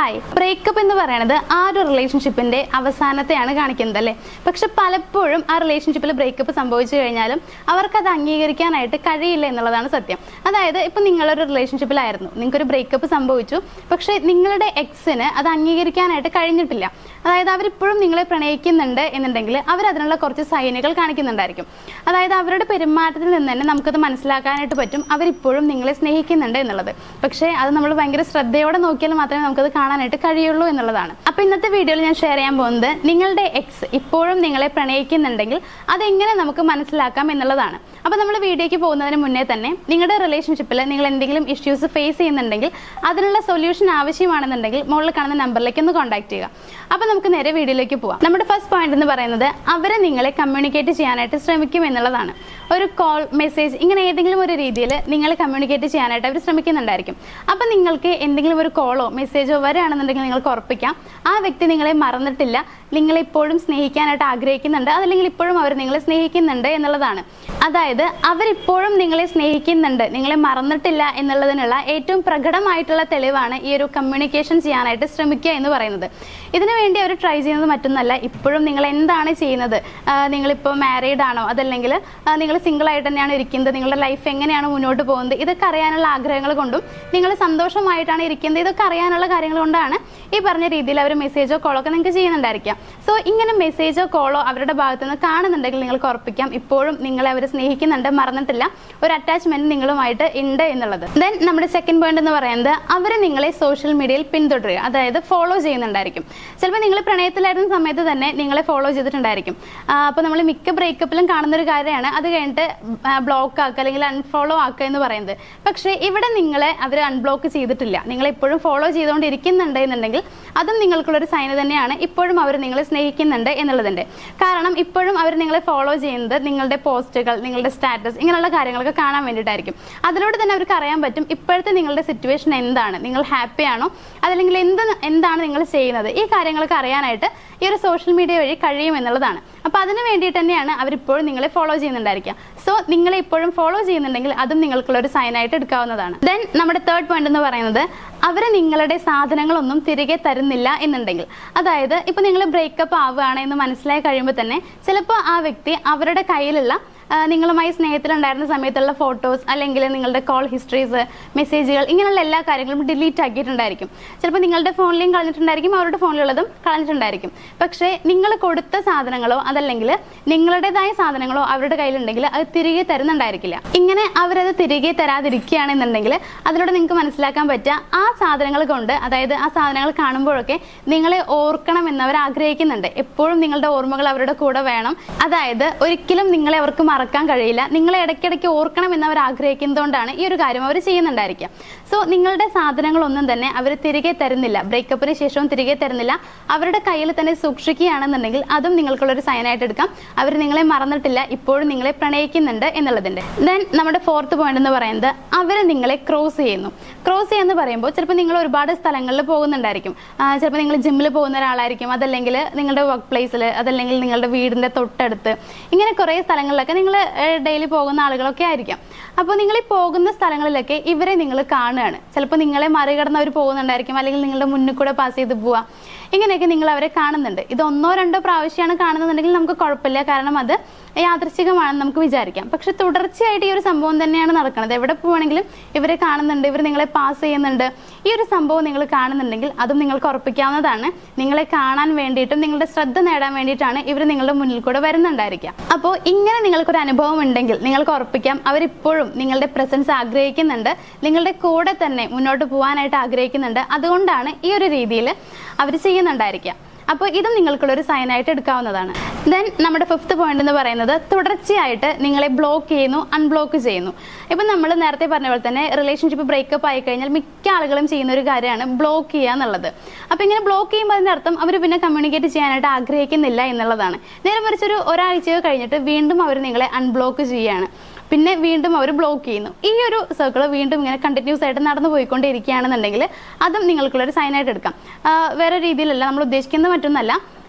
hi breakup എന്ന് പറയുന്നത് ആ ഒരു റിലേഷൻഷിപ്പിന്റെ അവസാനത്തെയാണ് കാണിക്കുന്നത് അല്ലേ പക്ഷെ പലപ്പോഴും ആ റിലേഷൻഷിപ്പിൽ ബ്രേക്കപ്പ് സംഭവിച്ചു കഴിഞ്ഞാലും അവർക്ക് അത് അംഗീകരിക്കാനായിട്ട് കഴിയില്ല എന്നുള്ളതാണ് സത്യം അതായത് ഇപ്പൊ നിങ്ങളൊരു റിലേഷൻഷിപ്പിലായിരുന്നു നിങ്ങൾക്കൊരു ബ്രേക്കപ്പ് സംഭവിച്ചു പക്ഷെ നിങ്ങളുടെ എക്സിന് അത് അംഗീകരിക്കാനായിട്ട് കഴിഞ്ഞിട്ടില്ല അതായത് അവരിപ്പോഴും നിങ്ങളെ പ്രണയിക്കുന്നുണ്ട് എന്നുണ്ടെങ്കിൽ അവർ അതിനുള്ള കുറച്ച് സൈനുകൾ കാണിക്കുന്നുണ്ടായിരിക്കും അതായത് അവരുടെ പെരുമാറ്റത്തിൽ നിന്ന് തന്നെ നമുക്കത് മനസ്സിലാക്കാനായിട്ട് പറ്റും അവരിപ്പോഴും നിങ്ങളെ സ്നേഹിക്കുന്നുണ്ട് എന്നുള്ളത് പക്ഷേ അത് നമ്മൾ ഭയങ്കര ശ്രദ്ധയോടെ നോക്കിയാൽ മാത്രമേ നമുക്കത് കാണാനായിട്ട് കഴിയുള്ളൂ എന്നുള്ളതാണ് അപ്പൊ ഇന്നത്തെ വീഡിയോയിൽ ഞാൻ ഷെയർ ചെയ്യാൻ പോകുന്നത് നിങ്ങളുടെ എക്സ് ഇപ്പോഴും നിങ്ങളെ പ്രണയിക്കുന്നുണ്ടെങ്കിൽ അതെങ്ങനെ നമുക്ക് മനസ്സിലാക്കാം എന്നുള്ളതാണ് അപ്പൊ നമ്മൾ വീഡിയോയ്ക്ക് പോകുന്നതിന് മുന്നേ തന്നെ നിങ്ങളുടെ റിലേഷൻഷിപ്പിൽ നിങ്ങൾ എന്തെങ്കിലും ഇഷ്യൂസ് ഫേസ് ചെയ്യുന്നുണ്ടെങ്കിൽ അതിനുള്ള സൊല്യൂഷൻ ആവശ്യമാണെന്നുണ്ടെങ്കിൽ മുകളിൽ കാണുന്ന നമ്പറിലേക്ക് ഒന്ന് കോൺടാക്ട് ചെയ്യുക അപ്പൊ നമുക്ക് നേരെ വീഡിയോയിലേക്ക് പോവാം നമ്മുടെ ഫസ്റ്റ് പോയിന്റ് എന്ന് പറയുന്നത് അവരെ നിങ്ങളെ കമ്മ്യൂണിക്കേറ്റ് ചെയ്യാനായിട്ട് ശ്രമിക്കും എന്നുള്ളതാണ് ഒരു കോൾ മെസ്സേജ് ഇങ്ങനെ ഏതെങ്കിലും ഒരു രീതിയിൽ നിങ്ങളെ കമ്മ്യൂണിക്കേറ്റ് ചെയ്യാനായിട്ട് അവർ ശ്രമിക്കുന്നുണ്ടായിരിക്കും അപ്പൊ നിങ്ങൾക്ക് എന്തെങ്കിലും ഒരു കോളോ മെസ്സേജോ വരികയാണെന്നുണ്ടെങ്കിൽ നിങ്ങൾക്ക് ഉറപ്പിക്കാം ആ വ്യക്തി നിങ്ങളെ മറന്നിട്ടില്ല നിങ്ങളെ ഇപ്പോഴും സ്നേഹിക്കാനായിട്ട് ആഗ്രഹിക്കുന്നുണ്ട് അതല്ലെങ്കിൽ ഇപ്പോഴും അവർ നിങ്ങളെ സ്നേഹിക്കുന്നുണ്ട് എന്നുള്ളതാണ് അതായത് അവരിപ്പോഴും നിങ്ങളെ സ്നേഹിക്കുന്നുണ്ട് നിങ്ങളെ മറന്നിട്ടില്ല എന്നുള്ളതിനുള്ള ഏറ്റവും പ്രകടമായിട്ടുള്ള തെളിവാണ് ഈ ഒരു കമ്മ്യൂണിക്കേഷൻ ചെയ്യാനായിട്ട് ശ്രമിക്കുക എന്ന് പറയുന്നത് ഇതിനു വേണ്ടി അവർ ട്രൈ ചെയ്യുന്നത് മറ്റൊന്നല്ല ഇപ്പോഴും നിങ്ങൾ എന്താണ് ചെയ്യുന്നത് ആഹ് നിങ്ങളിപ്പോൾ മാരീഡ് ആണോ അതല്ലെങ്കിൽ ആഹ് നിങ്ങൾ സിംഗിൾ ആയിട്ട് തന്നെയാണ് ഇരിക്കുന്നത് നിങ്ങളുടെ ലൈഫ് എങ്ങനെയാണ് മുന്നോട്ട് പോകുന്നത് ഇതൊക്കെ അറിയാനുള്ള ആഗ്രഹങ്ങൾ കൊണ്ടും നിങ്ങൾ സന്തോഷമായിട്ടാണ് ഇരിക്കുന്നത് ഇതൊക്കെ അറിയാനുള്ള കാര്യങ്ങൾ കൊണ്ടാണ് ഈ പറഞ്ഞ രീതിയിൽ അവർ മെസ്സേജോ കോളോ ഒക്കെ നിങ്ങൾക്ക് ചെയ്യുന്നുണ്ടായിരിക്കാം സോ ഇങ്ങനെ മെസ്സേജോ കോളോ അവരുടെ ഭാഗത്ത് നിന്ന് കാണുന്നുണ്ടെങ്കിൽ നിങ്ങൾക്ക് ഉറപ്പിക്കാം ഇപ്പോഴും നിങ്ങളെ അവർ സ്നേഹിക്കുന്നുണ്ട് മറന്നിട്ടില്ല ഒരു അറ്റാച്ച്മെന്റ് നിങ്ങളുമായിട്ട് ഉണ്ട് എന്നുള്ളത് ദെൻ നമ്മുടെ സെക്കൻഡ് പോയിന്റ് എന്ന് പറയുന്നത് അവർ നിങ്ങളെ സോഷ്യൽ മീഡിയയിൽ പിന്തുടരുക അതായത് ഫോളോ ചെയ്യുന്നുണ്ടായിരിക്കും ചിലപ്പോൾ നിങ്ങൾ പ്രണയത്തിലായിരുന്ന സമയത്ത് തന്നെ നിങ്ങളെ ഫോളോ ചെയ്തിട്ടുണ്ടായിരിക്കും അപ്പോൾ നമ്മൾ മിക്ക ബ്രേക്കപ്പിലും കാണുന്ന ഒരു കാര്യമാണ് അത് കഴിഞ്ഞിട്ട് ബ്ലോക്ക് ആക്കുക അല്ലെങ്കിൽ അൺഫോളോ ആക്കുക എന്ന് പറയുന്നത് പക്ഷേ ഇവിടെ നിങ്ങളെ അവർ അൺബ്ലോക്ക് ചെയ്തിട്ടില്ല നിങ്ങൾ ഇപ്പോഴും ഫോളോ ചെയ്തുകൊണ്ടിരിക്കുന്നുണ്ട് എന്നുണ്ടെങ്കിൽ അതും നിങ്ങൾക്കുള്ളൊരു സൈൻ തന്നെയാണ് ഇപ്പോഴും അവർ നിങ്ങളെ സ്നേഹിക്കുന്നുണ്ട് എന്നുള്ളതിൻ്റെ കാരണം ഇപ്പോഴും അവർ നിങ്ങളെ ഫോളോ ചെയ്യുന്നത് നിങ്ങളുടെ പോസ്റ്റുകൾ നിങ്ങളുടെ സ്റ്റാറ്റസ് ഇങ്ങനെയുള്ള കാര്യങ്ങളൊക്കെ കാണാൻ വേണ്ടിയിട്ടായിരിക്കും അതിലൂടെ തന്നെ അവർക്ക് അറിയാൻ പറ്റും ഇപ്പോഴത്തെ നിങ്ങളുടെ സിറ്റുവേഷൻ എന്താണ് നിങ്ങൾ ഹാപ്പി ആണോ അതല്ലെങ്കിൽ എന്ത് എന്താണ് നിങ്ങൾ ചെയ്യുന്നത് ഈ കാര്യങ്ങളൊക്കെ അറിയാനായിട്ട് ഈ ഒരു സോഷ്യൽ മീഡിയ വഴി കഴിയും എന്നുള്ളതാണ് അപ്പോൾ അതിന് വേണ്ടിയിട്ട് തന്നെയാണ് അവരിപ്പോഴും നിങ്ങളെ ഫോളോ ചെയ്യുന്നുണ്ടായിരിക്കുക സോ നിങ്ങളെ ഇപ്പോഴും ഫോളോ ചെയ്യുന്നുണ്ടെങ്കിൽ അതും നിങ്ങൾക്കുള്ള ഒരു സൈൻ ആയിട്ട് എടുക്കാവുന്നതാണ് ദെൻ നമ്മുടെ തേർഡ് പോയിന്റ് എന്ന് പറയുന്നത് അവർ നിങ്ങളുടെ സാധനങ്ങളൊന്നും തിരികെ തരുന്നില്ല എന്നുണ്ടെങ്കിൽ അതായത് ഇപ്പൊ നിങ്ങൾ ബ്രേക്കപ്പ് ആവുകയാണ് എന്ന് മനസ്സിലായി കഴിയുമ്പോൾ തന്നെ ചിലപ്പോൾ ആ വ്യക്തി അവരുടെ കയ്യിലുള്ള ആ, നിങ്ങളുമായി സ്നേഹത്തിലുണ്ടായിരുന്ന സമയത്തുള്ള ഫോട്ടോസ് അല്ലെങ്കിൽ നിങ്ങളുടെ കോൾ ഹിസ്റ്ററീസ് മെസ്സേജുകൾ ഇങ്ങനെയുള്ള എല്ലാ കാര്യങ്ങളും ഡിലീറ്റ് ആക്കിയിട്ടുണ്ടായിരിക്കും ചിലപ്പോൾ നിങ്ങളുടെ ഫോണിലെയും കളഞ്ഞിട്ടുണ്ടായിരിക്കും അവരുടെ ഫോണിലുള്ളതും കളഞ്ഞിട്ടുണ്ടായിരിക്കും പക്ഷേ നിങ്ങൾ കൊടുത്ത സാധനങ്ങളോ അതല്ലെങ്കിൽ നിങ്ങളുടേതായ സാധനങ്ങളോ അവരുടെ കയ്യിലുണ്ടെങ്കിൽ അത് തിരികെ തരുന്നുണ്ടായിരിക്കില്ല ഇങ്ങനെ അവരത് തിരികെ തരാതിരിക്കുകയാണെന്നുണ്ടെങ്കിൽ അതിലൂടെ നിങ്ങൾക്ക് മനസ്സിലാക്കാൻ പറ്റുക ആ സാധനങ്ങൾ കൊണ്ട് അതായത് ആ സാധനങ്ങൾ കാണുമ്പോഴൊക്കെ നിങ്ങളെ ഓർക്കണം എന്ന് അവർ ആഗ്രഹിക്കുന്നുണ്ട് എപ്പോഴും നിങ്ങളുടെ ഓർമ്മകൾ അവരുടെ കൂടെ വേണം അതായത് ഒരിക്കലും നിങ്ങളെ അവർക്ക് മറക്കാൻ കഴിയില്ല നിങ്ങളെ ഇടയ്ക്കിടയ്ക്ക് ഓർക്കണം എന്ന് അവർ ആഗ്രഹിക്കുന്നതുകൊണ്ടാണ് ഈ ഒരു കാര്യം അവർ ചെയ്യുന്നുണ്ടായിരിക്കുക സോ നിങ്ങളുടെ സാധനങ്ങളൊന്നും തന്നെ അവർ തിരികെ തരുന്നില്ല ബ്രേക്കപ്പിന് ശേഷവും തിരികെ തരുന്നില്ല അവരുടെ കയ്യിൽ തന്നെ സൂക്ഷിക്കുകയാണെന്നുണ്ടെങ്കിൽ അതും നിങ്ങൾക്കുള്ള ഒരു സൈനായിട്ട് എടുക്കാം അവർ നിങ്ങളെ മറന്നിട്ടില്ല ഇപ്പോഴും നിങ്ങളെ പ്രണയിക്കുന്നുണ്ട് എന്നുള്ളതിന്റെ ദെൻ നമ്മുടെ ഫോർത്ത് പോയിന്റ് എന്ന് പറയുന്നത് അവർ നിങ്ങളെ ക്രോസ് ചെയ്യുന്നു ക്രോസ് ചെയ്യാന്ന് പറയുമ്പോൾ ചിലപ്പോൾ നിങ്ങൾ ഒരുപാട് സ്ഥലങ്ങളിൽ പോകുന്നുണ്ടായിരിക്കും ആ, ചിലപ്പോൾ നിങ്ങൾ ജിമ്മിൽ പോകുന്ന ഒരാളായിരിക്കും അതല്ലെങ്കിൽ നിങ്ങളുടെ വർക്ക് പ്ലേസിൽ അതല്ലെങ്കിൽ നിങ്ങളുടെ വീടിന്റെ തൊട്ടടുത്ത് ഇങ്ങനെ കുറേ സ്ഥലങ്ങളിലൊക്കെ നിങ്ങൾ ഡെയിലി പോകുന്ന ആളുകളൊക്കെ ആയിരിക്കാം അപ്പോൾ നിങ്ങൾ ഈ പോകുന്ന സ്ഥലങ്ങളിലൊക്കെ ഇവരെ നിങ്ങൾ കാണുകയാണ് ചിലപ്പോൾ നിങ്ങളെ മറികടന്ന് അവർ പോകുന്നുണ്ടായിരിക്കും അല്ലെങ്കിൽ നിങ്ങളുടെ മുന്നിൽ കൂടെ പാസ് ചെയ്ത് പോവാം ഇങ്ങനെയൊക്കെ നിങ്ങൾ അവരെ കാണുന്നുണ്ട് ഇത് ഒന്നോ രണ്ടോ പ്രാവശ്യമാണ് കാണുന്നുണ്ടെങ്കിൽ നമുക്ക് കുഴപ്പമില്ല കാരണം അത് യാദൃശ്ചികമാണെന്ന് നമുക്ക് വിചാരിക്കാം പക്ഷെ തുടർച്ചയായിട്ട് ഈ ഒരു സംഭവം തന്നെയാണ് നടക്കുന്നത് എവിടെ പോവാണെങ്കിലും ഇവരെ കാണുന്നുണ്ട് ഇവർ നിങ്ങളെ പാസ് ചെയ്യുന്നുണ്ട് ഈ ഒരു സംഭവം നിങ്ങൾ കാണുന്നുണ്ടെങ്കിൽ അതും നിങ്ങൾക്ക് ഉറപ്പിക്കാവുന്നതാണ് നിങ്ങളെ കാണാൻ വേണ്ടിയിട്ടും നിങ്ങളുടെ ശ്രദ്ധ നേടാൻ വേണ്ടിയിട്ടാണ് ഇവർ നിങ്ങളുടെ മുന്നിൽ കൂടെ വരുന്നുണ്ടായിരിക്കുക അപ്പോൾ ഇങ്ങനെ നിങ്ങൾക്കൊരു അനുഭവം ഉണ്ടെങ്കിൽ നിങ്ങൾക്ക് ഉറപ്പിക്കാം അവരിപ്പോഴും നിങ്ങളുടെ പ്രസൻസ് ആഗ്രഹിക്കുന്നുണ്ട് നിങ്ങളുടെ കൂടെ തന്നെ മുന്നോട്ട് പോകാനായിട്ട് ആഗ്രഹിക്കുന്നുണ്ട് അതുകൊണ്ടാണ് ഈ ഒരു രീതിയിൽ അവർ ചെയ്യുന്നുണ്ടായിരിക്കുക അപ്പോൾ ഇതും നിങ്ങൾക്കുള്ള ഒരു സൈനായിട്ട് എടുക്കാവുന്നതാണ് ദെൻ നമ്മുടെ ഫിഫ്ത്ത് പോയിന്റ് എന്ന് പറയുന്നത് തുടർച്ചയായിട്ട് നിങ്ങളെ ബ്ലോക്ക് ചെയ്യുന്നു അൺബ്ലോക്ക് ചെയ്യുന്നു ഇപ്പം നമ്മൾ നേരത്തെ പറഞ്ഞ പോലെ തന്നെ റിലേഷൻഷിപ്പ് ബ്രേക്കപ്പ് ആയി കഴിഞ്ഞാൽ മിക്ക ആളുകളും ചെയ്യുന്ന ഒരു കാര്യമാണ് ബ്ലോക്ക് ചെയ്യുക എന്നുള്ളത് അപ്പോൾ ഇങ്ങനെ ബ്ലോക്ക് ചെയ്യുമ്പോൾ അതിൻ്റെ അർത്ഥം അവർ പിന്നെ കമ്മ്യൂണിക്കേറ്റ് ചെയ്യാനായിട്ട് ആഗ്രഹിക്കുന്നില്ല എന്നുള്ളതാണ് നേരെ മറിച്ചൊരു ഒരാഴ്ച കഴിഞ്ഞിട്ട് വീണ്ടും അവർ നിങ്ങളെ അൺബ്ലോക്ക് ചെയ്യുകയാണ് പിന്നെ വീണ്ടും അവർ ബ്ലോക്ക് ചെയ്യുന്നു ഈ ഒരു സർക്കിൾ വീണ്ടും ഇങ്ങനെ കണ്ടിന്യൂസ് ആയിട്ട് നടന്നു പോയിക്കൊണ്ടിരിക്കുകയാണെന്നുണ്ടെങ്കിൽ അതും നിങ്ങൾക്കുള്ളൊരു സൈനായിട്ട് എടുക്കാം ആ, വേറെ രീതിയിലല്ല നമ്മൾ ഉദ്ദേശിക്കുന്നത് മറ്റൊന്നല്ല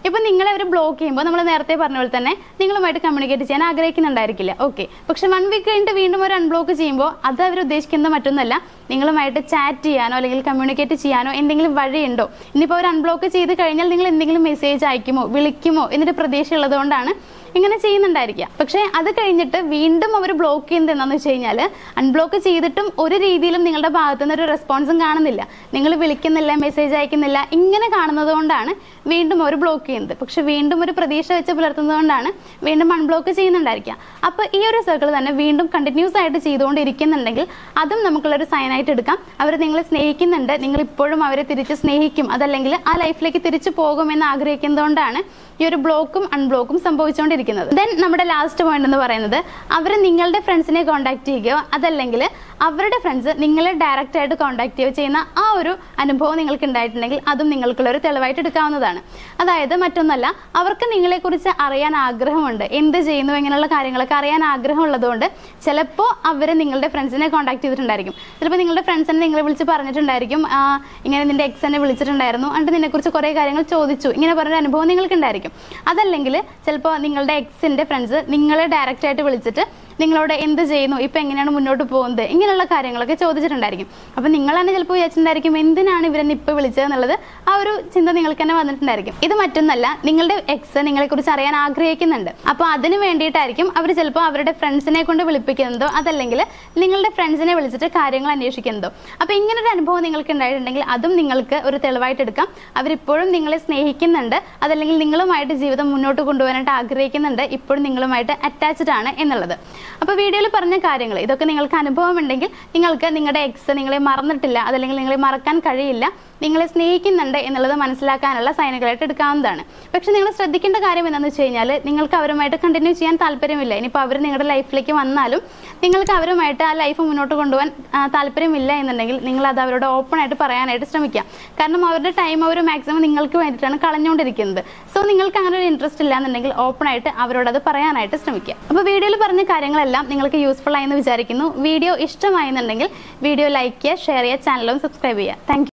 ഇപ്പൊ നിങ്ങളെ അവർ ബ്ലോക്ക് ചെയ്യുമ്പോൾ നമ്മൾ നേരത്തെ പറഞ്ഞ പോലെ തന്നെ നിങ്ങളുമായിട്ട് കമ്മ്യൂണിക്കേറ്റ് ചെയ്യാൻ ആഗ്രഹിക്കുന്നുണ്ടായിരിക്കില്ല ഓക്കെ പക്ഷെ വൺ വീക്ക് കഴിഞ്ഞിട്ട് വീണ്ടും ഒരു അൺബ്ലോക്ക് ചെയ്യുമ്പോൾ അത് അവർ ഉദ്ദേശിക്കുന്നത് മറ്റൊന്നല്ല നിങ്ങളുമായിട്ട് ചാറ്റ് ചെയ്യാനോ അല്ലെങ്കിൽ കമ്മ്യൂണിക്കേറ്റ് ചെയ്യാനോ എന്തെങ്കിലും വഴിയുണ്ടോ ഇനിയിപ്പോൾ അവർ അൺബ്ലോക്ക് ചെയ്ത് കഴിഞ്ഞാൽ നിങ്ങൾ എന്തെങ്കിലും മെസ്സേജ് അയക്കുമോ വിളിക്കുമോ എന്നൊരു പ്രതീക്ഷ ഉള്ളതുകൊണ്ടാണ് ഇങ്ങനെ ചെയ്യുന്നുണ്ടായിരിക്കുക പക്ഷേ അത് കഴിഞ്ഞിട്ട് വീണ്ടും അവർ ബ്ലോക്ക് ചെയ്യുന്നത് എന്താണെന്ന് വെച്ച് കഴിഞ്ഞാൽ അൺബ്ലോക്ക് ചെയ്തിട്ടും ഒരു രീതിയിലും നിങ്ങളുടെ ഭാഗത്തു നിന്ന് ഒരു റെസ്പോൺസും കാണുന്നില്ല നിങ്ങൾ വിളിക്കുന്നില്ല മെസ്സേജ് അയക്കുന്നില്ല ഇങ്ങനെ കാണുന്നത് കൊണ്ടാണ് വീണ്ടും അവർ ബ്ലോക്ക് ചെയ്യുന്നത് പക്ഷെ വീണ്ടും ഒരു പ്രതീക്ഷ വെച്ച് പുലർത്തുന്നതുകൊണ്ടാണ് വീണ്ടും അൺബ്ലോക്ക് ചെയ്യുന്നുണ്ടായിരിക്കുക അപ്പോൾ ഈ ഒരു സർക്കിൾ തന്നെ വീണ്ടും കണ്ടിന്യൂസ് ആയിട്ട് ചെയ്തുകൊണ്ടിരിക്കുന്നുണ്ടെങ്കിൽ അതും നമുക്കുള്ളൊരു സൈനായിട്ട് എടുക്കാം അവർ നിങ്ങളെ സ്നേഹിക്കുന്നുണ്ട് നിങ്ങൾ ഇപ്പോഴും അവരെ തിരിച്ച് സ്നേഹിക്കും അതല്ലെങ്കിൽ ആ ലൈഫിലേക്ക് തിരിച്ചു പോകുമെന്ന് ആഗ്രഹിക്കുന്നതുകൊണ്ടാണ് ഈ ഒരു ബ്ലോക്കും അൺബ്ലോക്കും സംഭവിച്ചുകൊണ്ടിരിക്കുന്നത് ദെൻ നമ്മുടെ ലാസ്റ്റ് പോയിന്റ് എന്ന് പറയുന്നത് അവർ നിങ്ങളുടെ ഫ്രണ്ട്സിനെ കോൺടാക്ട് ചെയ്യുകയോ അതല്ലെങ്കിൽ അവരുടെ ഫ്രണ്ട്സ് നിങ്ങളെ ഡയറക്റ്റ് ആയിട്ട് കോൺടാക്ട് ചെയ്യുകയോ ചെയ്യുന്ന ആ ഒരു അനുഭവം നിങ്ങൾക്ക് ഉണ്ടായിട്ടുണ്ടെങ്കിൽ അതും നിങ്ങൾക്കുള്ള ഒരു തെളിവായിട്ട് എടുക്കാവുന്നതാണ് അതായത് മറ്റൊന്നല്ല അവർക്ക് നിങ്ങളെക്കുറിച്ച് അറിയാൻ ആഗ്രഹമുണ്ട് എന്ത് ചെയ്യുന്നു ഇങ്ങനെയുള്ള കാര്യങ്ങളൊക്കെ അറിയാൻ ആഗ്രഹമുള്ളതുകൊണ്ട് ചിലപ്പോൾ അവർ നിങ്ങളുടെ ഫ്രണ്ട്സിനെ കോൺടാക്ട് ചെയ്തിട്ടുണ്ടായിരിക്കും ചിലപ്പോൾ നിങ്ങളുടെ ഫ്രണ്ട്സിനെ നിങ്ങളെ വിളിച്ച് പറഞ്ഞിട്ടുണ്ടായിരിക്കും "ആ, ഇങ്ങനെ നിന്റെ എക്സ് എന്നെ വിളിച്ചിട്ടുണ്ടായിരുന്നു എന്നിട്ട് നിന്നെക്കുറിച്ച് കുറേ കാര്യങ്ങൾ ചോദിച്ചു ഇങ്ങനെ പറഞ്ഞൊരു അനുഭവം നിങ്ങൾക്ക് ഉണ്ടായിരിക്കും അതല്ലെങ്കിൽ ചിലപ്പോൾ നിങ്ങളുടെ എക്സിന്റെ ഫ്രണ്ട്സ് നിങ്ങളെ ഡയറക്റ്റ് ആയിട്ട് വിളിച്ചിട്ട് നിങ്ങളോട് എന്ത് ചെയ്യുന്നു ഇപ്പൊ എങ്ങനെയാണ് മുന്നോട്ട് പോകുന്നത് ഇങ്ങനെയുള്ള കാര്യങ്ങളൊക്കെ ചോദിച്ചിട്ടുണ്ടായിരിക്കും അപ്പൊ നിങ്ങൾ തന്നെ ചിലപ്പോൾ വിചാരിച്ചിട്ടുണ്ടായിരിക്കും എന്തിനാണ് ഇവരെന്നെ ഇപ്പൊ വിളിച്ചത് എന്നുള്ളത് ആ ഒരു ചിന്ത നിങ്ങൾക്ക് തന്നെ വന്നിട്ടുണ്ടായിരിക്കും ഇത് മറ്റൊന്നല്ല നിങ്ങളുടെ എക്സ് നിങ്ങളെ കുറിച്ച് അറിയാൻ ആഗ്രഹിക്കുന്നുണ്ട് അപ്പൊ അതിന് വേണ്ടിയിട്ടായിരിക്കും അവർ ചിലപ്പോൾ അവരുടെ ഫ്രണ്ട്സിനെ കൊണ്ട് വിളിപ്പിക്കുന്നതോ അതല്ലെങ്കിൽ നിങ്ങളുടെ ഫ്രണ്ട്സിനെ വിളിച്ചിട്ട് കാര്യങ്ങൾ അന്വേഷിക്കുന്നതോ അപ്പൊ ഇങ്ങനെ ഒരു അനുഭവം നിങ്ങൾക്ക് ഉണ്ടായിട്ടുണ്ടെങ്കിൽ അതും നിങ്ങൾക്ക് ഒരു തെളിവായിട്ട് എടുക്കാം അവരിപ്പോഴും നിങ്ങളെ സ്നേഹിക്കുന്നുണ്ട് അതല്ലെങ്കിൽ നിങ്ങളുമായിട്ട് ജീവിതം മുന്നോട്ട് കൊണ്ടുപോകാനായിട്ട് ആഗ്രഹിക്കുന്നുണ്ട് ഇപ്പോഴും നിങ്ങളുമായിട്ട് അറ്റാച്ച്ഡ് ആണ് എന്നുള്ളത് അപ്പോൾ വീഡിയോയിൽ പറഞ്ഞ കാര്യങ്ങൾ ഇതൊക്കെ നിങ്ങൾക്ക് അനുഭവം ഉണ്ടെങ്കിൽ നിങ്ങൾക്ക് നിങ്ങളുടെ എക്സ് നിങ്ങളെ മറന്നിട്ടില്ല അതല്ലെങ്കിൽ നിങ്ങളെ മറക്കാൻ കഴിയില്ല നിങ്ങളെ സ്നേഹിക്കുന്നുണ്ട് എന്നുള്ളത് മനസ്സിലാക്കാനുള്ള സൈനുകളായിട്ട് എടുക്കാവുന്നതാണ് പക്ഷെ നിങ്ങൾ ശ്രദ്ധിക്കേണ്ട കാര്യം എന്താണെന്ന് വെച്ച് കഴിഞ്ഞാൽ നിങ്ങൾക്ക് അവരുമായിട്ട് കണ്ടിന്യൂ ചെയ്യാൻ താല്പര്യമില്ല ഇനിയിപ്പോൾ അവർ നിങ്ങളുടെ ലൈഫിലേക്ക് വന്നാലും നിങ്ങൾക്ക് അവരുമായിട്ട് ആ ലൈഫ് മുന്നോട്ട് കൊണ്ടുപോകാൻ ആ, താല്പര്യമില്ല എന്നുണ്ടെങ്കിൽ നിങ്ങൾ അത് അവരോട് ഓപ്പൺ ആയിട്ട് പറയാനായിട്ട് ശ്രമിക്കുക കാരണം അവരുടെ ടൈം അവർ മാക്സിമം നിങ്ങൾക്ക് വേണ്ടിയിട്ടാണ് കളഞ്ഞുകൊണ്ടിരിക്കുന്നത് സോ നിങ്ങൾക്ക് അങ്ങനെ ഒരു ഇൻട്രസ്റ്റ് ഇല്ല എന്നുണ്ടെങ്കിൽ ഓപ്പൺ ആയിട്ട് അവരോട് അത് പറയാനായിട്ട് ശ്രമിക്കുക അപ്പോൾ വീഡിയോയിൽ പറഞ്ഞ കാര്യങ്ങളെല്ലാം നിങ്ങൾക്ക് യൂസ്ഫുൾ ആയെന്ന് വിചാരിക്കുന്നു വീഡിയോ ഇഷ്ടമായെന്നുണ്ടെങ്കിൽ വീഡിയോ ലൈക്ക് ചെയ്യുക ഷെയർ ചെയ്യുക ചാനലും സബ്സ്ക്രൈബ് ചെയ്യുക താങ്ക്